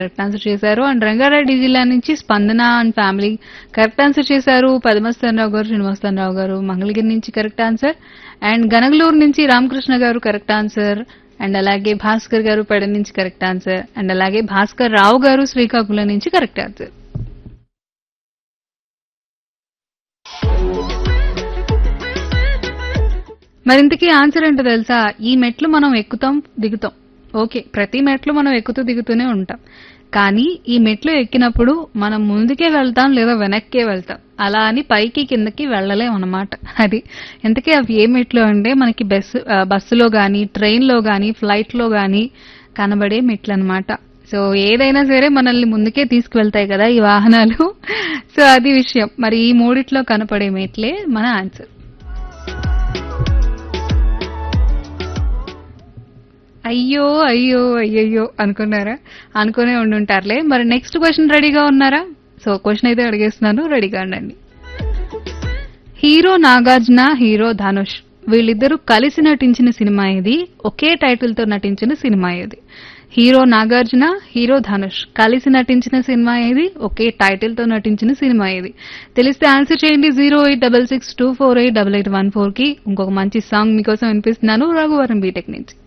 correct answer చేశారు and Rangareddy జిల్లా నుంచి స్పందన అండ్ ఫ్యామిలీ కరెక్ట్ ఆన్సర్ చేశారు పద్మస్థానరావు గారు శ్రీనివాసరావు గారు మంగళగిరి నుంచి కరెక్ట్ ఆన్సర్ అండ్ గనగలూరు నుంచి రామకృష్ణ గారు కరెక్ట్ ఆన్సర్ అండ్ అలాగే భాస్కర్ గారు పెడ నుంచి కరెక్ట్ ఆన్సర్ అండ్ అలాగే భాస్కర్ రావు గారు శ్రీకాకుళం నుంచి కరెక్ట్ ఆన్సర్ మరి ఇంతకీ ఆన్సర్ ఏంటో తెలుసా ఈ మెట్లు మనం ఎక్కుతాం దిగుతాం ఓకే ప్రతి మెట్లు మనం ఎక్కుతూ దిగుతూనే ఉంటాం కానీ ఈ మెట్లు ఎక్కినప్పుడు మనం ముందుకే వెళ్తాం లేదా వెనక్కే వెళ్తాం అలా అని పైకి కిందకి వెళ్ళలేం అన్నమాట అది ఇంతకీ అవి ఏ మెట్లు అంటే మనకి బస్సు ఆ, బస్సులో కానీ ట్రైన్లో కానీ ఫ్లైట్లో కానీ కనబడే మెట్లు అన్నమాట సో ఏదైనా సరే మనల్ని ముందుకే తీసుకువెళ్తాయి కదా ఈ వాహనాలు సో అది విషయం మరి ఈ మూడిట్లో కనపడే మెట్లే మన ఆన్సర్ అయ్యో అయ్యో అయ్యయ్యో అనుకున్నారా అనుకునే ఉండుంటారులే మరి నెక్స్ట్ క్వశ్చన్ రెడీగా ఉన్నారా సో క్వశ్చన్ అయితే అడిగేస్తున్నాను రెడీగా ఉండండి హీరో నాగార్జున హీరో ధనుష్ వీళ్ళిద్దరూ కలిసి నటించిన సినిమా ఇది ఒకే టైటిల్ తో నటించిన సినిమా ఇది హీరో నాగార్జున హీరో ధనుష్ కలిసి నటించిన సినిమా ఇది ఒకే టైటిల్ తో నటించిన సినిమా ఇది తెలిస్తే ఆన్సర్ చేయండి zero eight double six two four eight double eight one four కి ఇంకొక మంచి సాంగ్ మీకోసం వినిపిస్తున్నాను రఘువరం బీటెక్ నుంచి